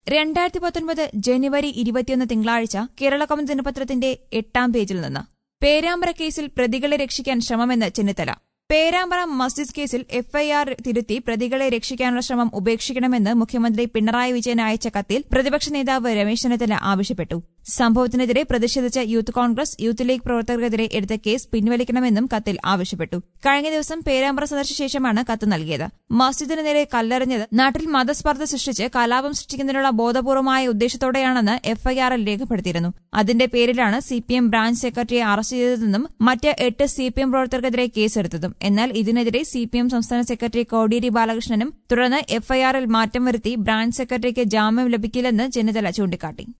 രണ്ടായിരത്തി പത്തൊൻപത് ജനുവരി ഇരുപത്തിയൊന്ന് തിങ്കളാഴ്ച കേരള കൗമുദി ദിനപത്രത്തിന്റെ എട്ടാം പേജിൽ നിന്ന് പേരാമ്പ്ര കേസിൽ പ്രതികളെ രക്ഷിക്കാൻ ശ്രമമെന്ന് ചെന്നിത്തല പേരാമ്പ്ര മസ്ജിദ് കേസിൽ എഫ്ഐആർ തിരുത്തി പ്രതികളെ രക്ഷിക്കാനുള്ള ശ്രമം ഉപേക്ഷിക്കണമെന്ന് മുഖ്യമന്ത്രി പിണറായി വിജയൻ അയച്ച കത്തിൽ പ്രതിപക്ഷ നേതാവ് രമേശ് ചെന്നിത്തല ആവശ്യപ്പെട്ടു സംഭവത്തിനെതിരെ പ്രതിഷേധിച്ച യൂത്ത് കോൺഗ്രസ് യൂത്ത് ലീഗ് പ്രവർത്തകർക്കെതിരെ എടുത്ത കേസ് പിൻവലിക്കണമെന്നും കത്തിൽ ആവശ്യപ്പെട്ടു കഴിഞ്ഞ ദിവസം പേരാമ്പ്ര സന്ദർശിച്ച ശേഷമാണ് കത്ത് നൽകിയത് മസ്ജിദിന് നേരെ കല്ലെറിഞ്ഞത് നാട്ടിൽ മതസ്പർദ്ധ സൃഷ്ടിച്ച് കലാപം സൃഷ്ടിക്കുന്നതിനുള്ള ബോധപൂർവമായ ഉദ്ദേശത്തോടെയാണെന്ന് എഫ്ഐആറിൽ രേഖപ്പെടുത്തിയിരുന്നു അതിന്റെ പേരിലാണ് സിപിഎം ബ്രാഞ്ച് സെക്രട്ടറിയെ അറസ്റ്റ് ചെയ്തതെന്നും മറ്റ് എട്ട് സിപിഎം പ്രവർത്തകർക്കെതിരെ കേസെടുത്തതും എന്നാൽ ഇതിനെതിരെ സിപിഎം സംസ്ഥാന സെക്രട്ടറി കോടിയേരി ബാലകൃഷ്ണനും തുടർന്ന് എഫ്ഐആറിൽ മാറ്റം വരുത്തി ബ്രാഞ്ച് സെക്രട്ടറിക്ക് ജാമ്യം ലഭിക്കില്ലെന്ന് ചെന്നിത്തല ചൂണ്ടിക്കാട്ടി